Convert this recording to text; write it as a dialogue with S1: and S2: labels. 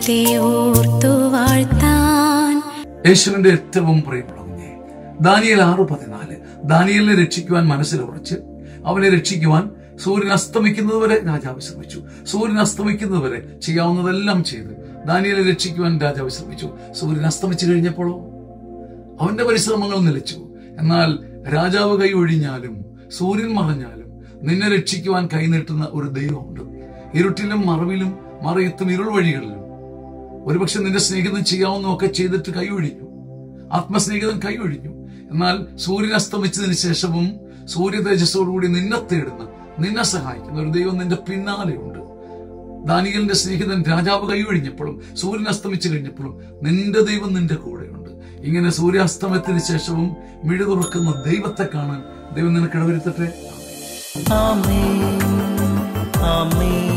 S1: ദൈവത്തെ ഓർത്തു വാഴ്ത്താൻ
S2: യേശുവിന്റെ ഏറ്റവും പ്രിയമുള്ള കുഞ്ഞെ ദാനിയൽ ആറ് പതിനാല് ദാനിയലിനെ രക്ഷിക്കുവാൻ മനസ്സിൽ ഉറച്ച് അവനെ രക്ഷിക്കുവാൻ സൂര്യൻ അസ്തമിക്കുന്നത് വരെ രാജാവ് ശ്രമിച്ചു സൂര്യൻ അസ്തമിക്കുന്നത് വരെ ചെയ്യാവുന്നതെല്ലാം ചെയ്ത് ദാനിയലെ രക്ഷിക്കുവാൻ രാജാവ് ശ്രമിച്ചു സൂര്യൻ അസ്തമിച്ചു കഴിഞ്ഞപ്പോഴോ അവന്റെ പരിശ്രമങ്ങൾ നിലച്ചു എന്നാൽ രാജാവ് കൈ ഒഴിഞ്ഞാലും സൂര്യൻ മറഞ്ഞാലും നിന്നെ രക്ഷിക്കുവാൻ കൈനീട്ടുന്ന ഒരു ദൈവമുണ്ട് ഇരുട്ടിലും മറവിലും മറയത്തും ഇരുൾ വഴികളിലും ഒരുപക്ഷെ നിന്റെ സ്നേഹിതൻ ചെയ്യാവുന്നതൊക്കെ ചെയ്തിട്ട് കൈയൊഴിഞ്ഞു ആത്മസ്നേഹിതൻ കൈയൊഴിഞ്ഞു എന്നാൽ സൂര്യൻ അസ്തമിച്ചതിന് ശേഷവും സൂര്യ തേജസ്സോടുകൂടി നിന്നെ തേടുന്ന നിന്നെ സഹായിക്കുന്ന ഒരു ദൈവം നിന്റെ പിന്നാലെയുണ്ട് ദാനിയലിന്റെ സ്നേഹിതൻ രാജാവ് കൈയൊഴിഞ്ഞപ്പോഴും സൂര്യൻ അസ്തമിച്ചു കഴിഞ്ഞപ്പോഴും നിന്റെ ദൈവം നിന്റെ കൂടെയുണ്ട് ഇങ്ങനെ സൂര്യാസ്തമയത്തിന് ശേഷവും മിഴി തുറക്കുന്ന ദൈവത്തെ കാണാൻ ദൈവം നിനക്ക് ഇടവരുത്തട്ടെ
S3: ആമേൻ ആമേൻ